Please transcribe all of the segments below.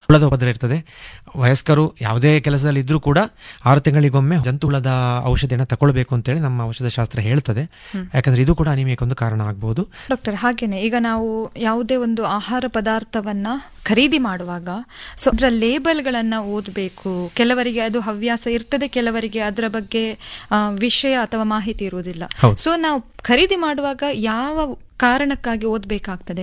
ಹುಳದ ಉಪದ್ರ ಇರ್ತದೆ ವಯಸ್ಕರು ಯಾವುದೇ ಕೆಲಸದಲ್ಲಿ ಇದ್ರೂ ಕೂಡ ಆರು ತಿಂಗಳಿಗೊಮ್ಮೆ ಜಂತು ಹುಳದ ಔಷಧಿಯನ್ನು ತಗೊಳ್ಬೇಕು ಅಂತೇಳಿ ನಮ್ಮ ಔಷಧ ಶಾಸ್ತ್ರ ಹೇಳ್ತದೆ ಯಾಕಂದ್ರೆ ಇದು ಕೂಡ ಅನಿಮಿಯಕ್ಕೆ ಒಂದು ಕಾರಣ ಆಗ್ಬೋದು ಡಾಕ್ಟರ್ ಹಾಗೇನೆ ಈಗ ನಾವು ಯಾವುದೇ ಒಂದು ಆಹಾರ ಪದಾರ್ಥವನ್ನ ಖರೀದಿ ಮಾಡುವಾಗ ಸೊ ಅದರ ಲೇಬಲ್ಗಳನ್ನ ಓದಬೇಕು ಕೆಲವರಿಗೆ ಅದು ಹವ್ಯಾಸ ಇರ್ತದೆ ಕೆಲವರಿಗೆ ಅದರ ಬಗ್ಗೆ ಆ, ವಿಷಯ ಅಥವಾ ಮಾಹಿತಿ ಇರುವುದಿಲ್ಲ ಹೌದು. ಸೊ ನಾವು ಖರೀದಿ ಮಾಡುವಾಗ ಯಾವ ಕಾರಣಕ್ಕಾಗಿ ಓದಬೇಕಾಗ್ತದೆ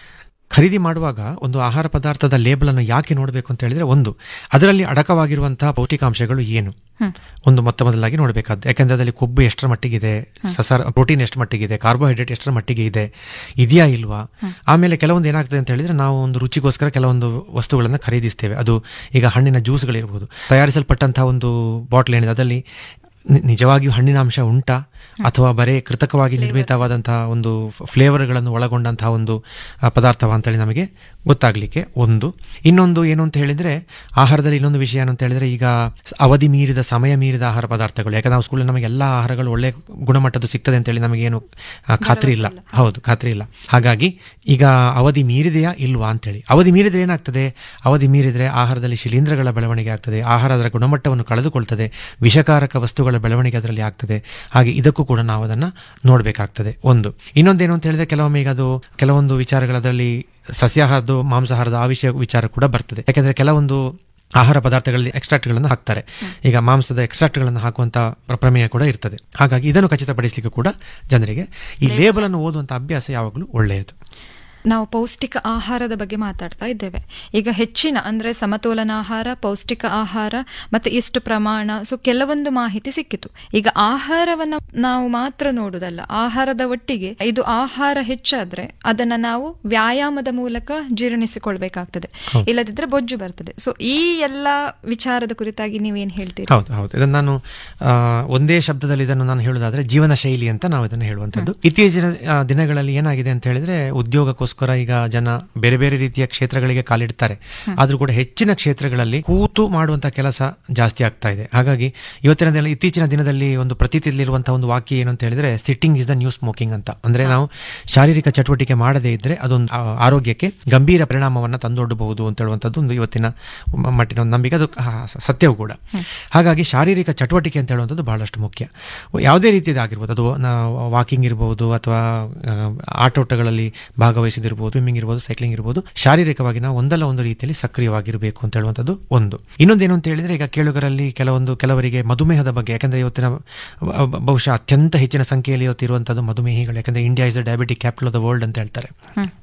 ಖರೀದಿ ಮಾಡುವಾಗ ಒಂದು ಆಹಾರ ಪದಾರ್ಥದ ಲೇಬಲ್ ಅನ್ನು ಯಾಕೆ ನೋಡಬೇಕು ಅಂತ ಹೇಳಿದ್ರೆ ಒಂದು ಅದರಲ್ಲಿ ಅಡಕವಾಗಿರುವಂತಹ ಪೌಷ್ಟಿಕಾಂಶಗಳು ಏನು ಒಂದು ಮೊತ್ತ ಮೊದಲಾಗಿ ನೋಡಬೇಕಾದ್ದು ಯಾಕೆಂದ್ರೆ ಅದರಲ್ಲಿ ಕೊಬ್ಬು ಎಷ್ಟರ ಮಟ್ಟಿಗಿದೆ ಸಸಾರ ಪ್ರೋಟೀನ್ ಎಷ್ಟು ಮಟ್ಟಿಗಿದೆ ಕಾರ್ಬೋಹೈಡ್ರೇಟ್ ಎಷ್ಟರ ಮಟ್ಟಿಗೆ ಇದೆ ಇದೆಯಾ ಇಲ್ವಾ ಆಮೇಲೆ ಕೆಲವೊಂದು ಏನಾಗ್ತದೆ ಅಂತ ಹೇಳಿದ್ರೆ ನಾವು ಒಂದು ರುಚಿಗೋಸ್ಕರ ಕೆಲವೊಂದು ವಸ್ತುಗಳನ್ನು ಖರೀದಿಸ್ತೇವೆ ಅದು ಈಗ ಹಣ್ಣಿನ ಜ್ಯೂಸ್ಗಳಿರ್ಬೋದು ತಯಾರಿಸಲ್ಪಟ್ಟಂತಹ ಒಂದು ಬಾಟ್ಲ್ ಏನಿದೆ ಅದರಲ್ಲಿ ನಿ- ನಿಜವಾಗಿಯೂ ಹಣ್ಣಿನ ಅಂಶ ಉಂಟಾ ಅಥವಾ ಬರೇ ಕೃತಕವಾಗಿ ನಿರ್ಮಿತವಾದಂತಹ ಒಂದು ಫ್ಲೇವರ್ಗಳನ್ನು ಒಳಗೊಂಡಂತಹ ಒಂದು ಆ, ಪದಾರ್ಥವ ಅಂತೇಳಿ ನಮಗೆ ಗೊತ್ತಾಗ್ಲಿಕ್ಕೆ ಒಂದು ಇನ್ನೊಂದು ಏನು ಅಂತ ಹೇಳಿದ್ರೆ ಆಹಾರದಲ್ಲಿ ಇನ್ನೊಂದು ವಿಷಯ ಏನು ಅಂತ ಹೇಳಿದ್ರೆ ಈಗ ಸ- ಅವಧಿ ಮೀರಿದ ಸಮಯ ಮೀರಿದ ಆಹಾರ ಪದಾರ್ಥಗಳು ಯಾಕಂದ್ರೆ ನಾವು ಸ್ಕೂಲಲ್ಲಿ ನಮಗೆ ಎಲ್ಲ ಆಹಾರಗಳು ಒಳ್ಳೆ ಗುಣಮಟ್ಟದ್ದು ಸಿಗ್ತದೆ ಅಂತೇಳಿ ನಮಗೇನು ಆ, ಖಾತ್ರಿ ಇಲ್ಲ ಹೌದು ಖಾತ್ರಿ ಇಲ್ಲ ಹಾಗಾಗಿ ಈಗ ಅವಧಿ ಮೀರಿದೆಯಾ ಇಲ್ವಾ ಅಂತೇಳಿ ಅವಧಿ ಮೀರಿದ್ರೆ ಏನಾಗ್ತದೆ ಅವಧಿ ಮೀರಿದ್ರೆ ಆಹಾರದಲ್ಲಿ ಶಿಲೀಂಧ್ರಗಳ ಬೆಳವಣಿಗೆ ಆಗ್ತದೆ ಆಹಾರ ಅದರ ಗುಣಮಟ್ಟವನ್ನು ಕಳೆದುಕೊಳ್ತದೆ ವಿಷಕಾರಕ ವಸ್ತುಗಳ ಬೆಳವಣಿಗೆ ಅದರಲ್ಲಿ ಆಗ್ತದೆ ಹಾಗೆ ಇದಕ್ಕೂ ಕೂಡ ನಾವು ಅದನ್ನು ನೋಡಬೇಕಾಗ್ತದೆ ಒಂದು ಇನ್ನೊಂದೇನು ಅಂತ ಹೇಳಿದ್ರೆ ಕೆಲವೊಮ್ಮೆ ಈಗ ಅದು ಕೆಲವೊಂದು ವಿಚಾರಗಳದರಲ್ಲಿ ಸಸ್ಯಾಹಾರದ್ದು ಮಾಂಸಾಹಾರದ ಆ ವಿಷಯ ವಿಚಾರ ಕೂಡ ಬರ್ತದೆ ಯಾಕೆಂದ್ರೆ ಕೆಲವೊಂದು ಆಹಾರ ಪದಾರ್ಥಗಳಲ್ಲಿ ಎಕ್ಸ್ಟ್ರಾಕ್ಟ್ಗಳನ್ನು ಹಾಕ್ತಾರೆ ಈಗ ಮಾಂಸದ ಎಕ್ಸ್ಟ್ರಾಕ್ಟ್ಗಳನ್ನು ಹಾಕುವಂತ ಪ್ರ- ಪ್ರಮೇಯ ಕೂಡ ಇರ್ತದೆ ಹಾಗಾಗಿ ಇದನ್ನು ಖಚಿತಪಡಿಸಲಿಕ್ಕೆ ಕೂಡ ಜನರಿಗೆ ಈ ಲೇಬಲ್ ಅನ್ನು ಓದುವಂತ ಅಭ್ಯಾಸ ಯಾವಾಗಲೂ ಒಳ್ಳೆಯದು ನಾವು ಪೌಷ್ಟಿಕ ಆಹಾರದ ಬಗ್ಗೆ ಮಾತಾಡ್ತಾ ಇದ್ದೇವೆ ಈಗ ಹೆಚ್ಚಿನ ಅಂದ್ರೆ ಸಮತೋಲನ ಆಹಾರ ಪೌಷ್ಟಿಕ ಆಹಾರ ಮತ್ತೆ ಎಷ್ಟು ಪ್ರಮಾಣ ಸೊ ಕೆಲವೊಂದು ಮಾಹಿತಿ ಸಿಕ್ಕಿತು ಈಗ ಆಹಾರವನ್ನ ನಾವು ಮಾತ್ರ ನೋಡುದಲ್ಲ ಆಹಾರದ ಒಟ್ಟಿಗೆ ಇದು ಆಹಾರ ಹೆಚ್ಚಾದ್ರೆ ಅದನ್ನ ನಾವು ವ್ಯಾಯಾಮದ ಮೂಲಕ ಜೀರ್ಣಿಸಿಕೊಳ್ಬೇಕಾಗ್ತದೆ ಇಲ್ಲದಿದ್ರೆ ಬೊಜ್ಜು ಬರ್ತದೆ ಸೊ ಈ ಎಲ್ಲ ವಿಚಾರದ ಕುರಿತಾಗಿ ನೀವೇನ್ ಹೇಳ್ತೀರಿ ಹೌದು ಹೌದು ಇದನ್ನು ನಾನು ಆ, ಒಂದೇ ಶಬ್ದದಲ್ಲಿ ಇದನ್ನು ನಾನು ಹೇಳೋದಾದ್ರೆ ಜೀವನ ಶೈಲಿ ಅಂತ ನಾವು ಇದನ್ನು ಹೇಳುವಂಥದ್ದು ಇತ್ತೀಚಿನ ಆ, ದಿನಗಳಲ್ಲಿ ಏನಾಗಿದೆ ಅಂತ ಹೇಳಿದ್ರೆ ಉದ್ಯೋಗಕ್ಕೋಸ್ಕರ ಈಗ ಜನ ಬೇರೆ ಬೇರೆ ರೀತಿಯ ಕ್ಷೇತ್ರಗಳಿಗೆ ಕಾಲಿಡ್ತಾರೆ ಆದ್ರೂ ಕೂಡ ಹೆಚ್ಚಿನ ಕ್ಷೇತ್ರಗಳಲ್ಲಿ ಕೂತು ಮಾಡುವಂತ ಕೆಲಸ ಜಾಸ್ತಿ ಆಗ್ತಾ ಇದೆ ಹಾಗಾಗಿ ಇವತ್ತಿನ ದಿನ ಇತ್ತೀಚಿನ ದಿನದಲ್ಲಿ ಒಂದು ಪ್ರತೀತಿಯಲ್ಲಿರುವಂತಹ ಒಂದು ವಾಕ್ಯ ಏನು ಅಂತ ಹೇಳಿದ್ರೆ sitting is the new smoking ಅಂತ ಅಂದ್ರೆ ನಾವು ಶಾರೀರಿಕ ಚಟುವಟಿಕೆ ಮಾಡದೇ ಇದ್ರೆ ಅದೊಂದು ಆ, ಆರೋಗ್ಯಕ್ಕೆ ಗಂಭೀರ ಪರಿಣಾಮವನ್ನು ತಂದೊಡ್ಡಬಹುದು ಅಂತ ಹೇಳುವಂಥದ್ದು ಒಂದು ಇವತ್ತಿನ ಮ- ಮಟ್ಟಿನ ಒಂದು ನಂಬಿಕೆ ಅದು ಆ, ಸ- ಸತ್ಯವೂ ಕೂಡ ಹಾಗಾಗಿ ಶಾರೀರಿಕ ಚಟುವಟಿಕೆ ಅಂತ ಹೇಳುವಂಥದ್ದು ಬಹಳಷ್ಟು ಮುಖ್ಯ ಯಾವುದೇ ರೀತಿಯದಾಗಿರ್ಬೋದು ಅದು ವಾಕಿಂಗ್ ಇರ್ಬೋದು ಅಥವಾ ಆ, ಆಟೋಟಗಳಲ್ಲಿ ಭಾಗವಹಿಸಿದಿರ್ಬೋದು ಸ್ವಿಮ್ಮಿಂಗ್ ಇರ್ಬೋದು ಸೈಕ್ಲಿಂಗ್ ಇರ್ಬೋದು ಶಾರೀರಿಕವಾಗಿ ನಾವು ಒಂದಲ್ಲ ಒಂದು ರೀತಿಯಲ್ಲಿ ಸಕ್ರಿಯವಾಗಿರಬೇಕು ಅಂತ ಹೇಳುವಂಥದ್ದು ಒಂದು ಇನ್ನೊಂದೇನು ಅಂತ ಹೇಳಿದ್ರೆ ಈಗ ಕೇಳುಗರಲ್ಲಿ ಕೆಲವೊಂದು ಕೆಲವರಿಗೆ ಮಧುಮೇಹದ ಬಗ್ಗೆ ಯಾಕಂದ್ರೆ ಇವತ್ತಿನ ಬ- ಬ- ಬಹುಶಃ ಅತ್ಯಂತ ಹೆಚ್ಚಿನ ಸಂಖ್ಯೆಯಲ್ಲಿ ಇವತ್ತಿರುವಂಥದ್ದು ಮಧುಮೇಹಿಗಳು ಯಾಕಂದ್ರೆ India is the diabetic capital of the world ಅಂತ ಹೇಳ್ತಾರೆ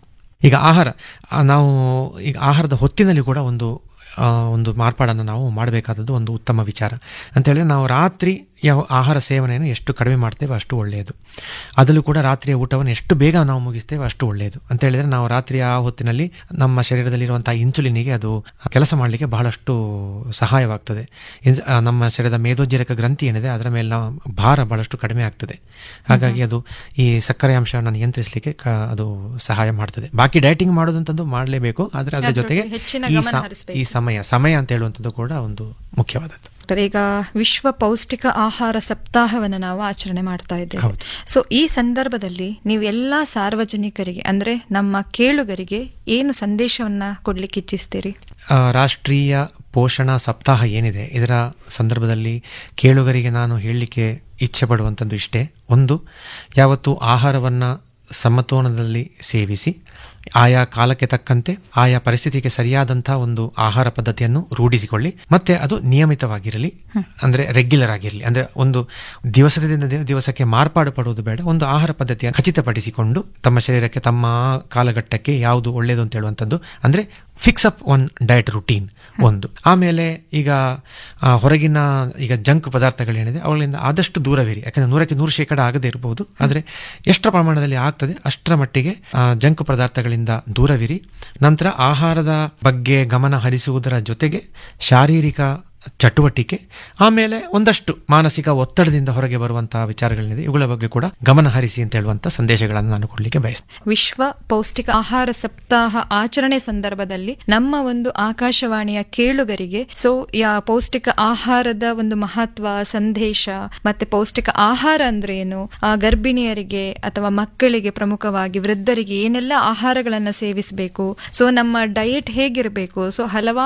ಈಗ ಆಹಾರ ಆ, ನಾವು ಈಗ ಆಹಾರದ ಹೊತ್ತಿನಲ್ಲಿ ಕೂಡ ಒಂದು ಆ, ಒಂದು ಮಾರ್ಪಾಡನ್ನು ನಾವು ಮಾಡಬೇಕಾದದ್ದು ಒಂದು ಉತ್ತಮ ವಿಚಾರ ಅಂತ ಹೇಳಿದ್ರೆ ನಾವು ರಾತ್ರಿ ಯಾವ ಆಹಾರ ಸೇವನೆಯನ್ನು ಎಷ್ಟು ಕಡಿಮೆ ಮಾಡ್ತೇವೆ ಅಷ್ಟು ಒಳ್ಳೆಯದು ಅದರಲ್ಲೂ ಕೂಡ ರಾತ್ರಿಯ ಊಟವನ್ನು ಎಷ್ಟು ಬೇಗ ನಾವು ಮುಗಿಸ್ತೇವೆ ಅಷ್ಟು ಒಳ್ಳೆಯದು ಅಂತ ಹೇಳಿದ್ರೆ ನಾವು ರಾತ್ರಿಯ ಆ ಹೊತ್ತಿನಲ್ಲಿ ನಮ್ಮ ಶರೀರದಲ್ಲಿರುವಂತಹ ಇನ್ಸುಲಿನಿಗೆ ಅದು ಕೆಲಸ ಮಾಡಲಿಕ್ಕೆ ಬಹಳಷ್ಟು ಸಹಾಯವಾಗ್ತದೆ ಇನ್- ಆ, ನಮ್ಮ ಶರೀರದ ಮೇದೋಜ್ಜರಕ ಗ್ರಂಥಿ ಏನಿದೆ ಅದರ ಮೇಲೆ ನಾವು ಭಾರ ಬಹಳಷ್ಟು ಕಡಿಮೆ ಆಗ್ತದೆ ಹಾಗಾಗಿ ಅದು ಈ ಸಕ್ಕರೆ ಅಂಶವನ್ನು ನಿಯಂತ್ರಿಸಲಿಕ್ಕೆ ಕ- ಅದು ಸಹಾಯ ಮಾಡ್ತದೆ ಬಾಕಿ ಡಯಟಿಂಗ್ ಮಾಡೋದಂತದ್ದು ಮಾಡಲೇಬೇಕು ಆದರೆ ಅದರ ಅದ್ರ ಜೊತೆಗೆ ಬಗ್ಗೆ ಹೆಚ್ಚಿನ ಈ ಗಮನ ಸ- ಹರಿಸ್ಬೇಕು. ಈ ಸಮಯ ಸಮಯ ಅಂತ ಹೇಳುವಂಥದ್ದು ಕೂಡ ಒಂದು ಮುಖ್ಯವಾದದ್ದು ಡಾಕ್ಟರ್, ಈಗ ವಿಶ್ವ ಪೌಷ್ಟಿಕ ಆಹಾರ ಸಪ್ತಾಹವನ್ನು ನಾವು ಆಚರಣೆ ಮಾಡ್ತಾ ಇದ್ದೇವೆ ಹೌದು. ಸೊ ಈ ಸಂದರ್ಭದಲ್ಲಿ ನೀವು ಎಲ್ಲಾ ಸಾರ್ವಜನಿಕರಿಗೆ ಅಂದ್ರೆ ನಮ್ಮ ಕೇಳುಗರಿಗೆ ಏನು ಸಂದೇಶವನ್ನ ಕೊಡ್ಲಿಕ್ಕೆ ಇಚ್ಛಿಸ್ತೀರಿ ಆ, ರಾಷ್ಟ್ರೀಯ ಪೋಷಣ ಸಪ್ತಾಹ ಏನಿದೆ ಇದರ ಸಂದರ್ಭದಲ್ಲಿ ಕೇಳುಗರಿಗೆ ನಾನು ಹೇಳಲಿಕ್ಕೆ ಇಚ್ಛೆ ಪಡುವಂಥದ್ದು ಇಷ್ಟೇ ಒಂದು ಯಾವತ್ತು ಆಹಾರವನ್ನು ಸಮತೋಲನದಲ್ಲಿ ಸೇವಿಸಿ ಆಯಾ ಕಾಲಕ್ಕೆ ತಕ್ಕಂತೆ ಆಯಾ ಪರಿಸ್ಥಿತಿಗೆ ಸರಿಯಾದಂತಹ ಒಂದು ಆಹಾರ ಪದ್ಧತಿಯನ್ನು ರೂಢಿಸಿಕೊಳ್ಳಿ ಮತ್ತೆ ಅದು ನಿಯಮಿತವಾಗಿರಲಿ ಅಂದ್ರೆ ರೆಗ್ಯುಲರ್ ಆಗಿರಲಿ ಅಂದ್ರೆ ಒಂದು ದಿವಸದಿಂದ ದಿ- ದಿವಸಕ್ಕೆ ಮಾರ್ಪಾಡು ಪಡುವುದು ಬೇಡ ಒಂದು ಆಹಾರ ಪದ್ಧತಿಯನ್ನು ಖಚಿತಪಡಿಸಿಕೊಂಡು ತಮ್ಮ ಶರೀರಕ್ಕೆ ತಮ್ಮ ಕಾಲಘಟ್ಟಕ್ಕೆ ಯಾವುದು ಒಳ್ಳೆಯದು ಅಂತ ಹೇಳುವಂಥದ್ದು ಅಂದ್ರೆ fix up one diet routine ಒಂದು ಆಮೇಲೆ ಈಗ ಆ, ಹೊರಗಿನ ಈಗ ಜಂಕ್ ಪದಾರ್ಥಗಳೇನಿದೆ ಅವುಗಳಿಂದ ಆದಷ್ಟು ದೂರವಿರಿ ಯಾಕಂದ್ರೆ ನೂರಕ್ಕೆ ನೂರು ಶೇಕಡ ಆಗದೇ ಇರಬಹುದು ಆದರೆ ಎಷ್ಟರ ಪ್ರಮಾಣದಲ್ಲಿ ಆಗ್ತದೆ ಅಷ್ಟರ ಮಟ್ಟಿಗೆ ಆ, ಜಂಕ್ ಪದಾರ್ಥಗಳಿಂದ ದೂರವಿರಿ ನಂತರ ಆಹಾರದ ಬಗ್ಗೆ ಗಮನ ಹರಿಸುವುದರ ಜೊತೆಗೆ ಶಾರೀರಿಕ ಚಟುವಟಿಕೆ ಆಮೇಲೆ ಒಂದಷ್ಟು ಮಾನಸಿಕ ಒತ್ತಡದಿಂದ ಹೊರಗೆ ಬರುವಂತಹ ವಿಚಾರಗಳೇನಿದೆ ಇವುಗಳ ಬಗ್ಗೆ ಕೂಡ ಗಮನ ಹರಿಸಿ ಅಂತ ಹೇಳುವಂತ ಸಂದೇಶಗಳನ್ನು ನಾನು ಕೊಡಲಿಕ್ಕೆ ಬಯಸ್ತೇನೆ ವಿಶ್ವ ಪೌಷ್ಟಿಕ ಆಹಾರ ಸಪ್ತಾಹ ಆಚರಣೆ ಸಂದರ್ಭದಲ್ಲಿ ನಮ್ಮ ಒಂದು ಆಕಾಶವಾಣಿಯ ಕೇಳುಗರಿಗೆ ಸೊ ಯಾ ಪೌಷ್ಟಿಕ ಆಹಾರದ ಒಂದು ಮಹತ್ವ ಸಂದೇಶ ಮತ್ತೆ ಪೌಷ್ಟಿಕ ಆಹಾರ ಅಂದ್ರೆ ಏನು ಆ, ಗರ್ಭಿಣಿಯರಿಗೆ ಅಥವಾ ಮಕ್ಕಳಿಗೆ ಪ್ರಮುಖವಾಗಿ ವೃದ್ಧರಿಗೆ ಏನೆಲ್ಲ ಆಹಾರಗಳನ್ನ ಸೇವಿಸಬೇಕು ಸೊ ನಮ್ಮ ಡಯಟ್ ಹೇಗಿರಬೇಕು ಸೊ ಹಲವಾರು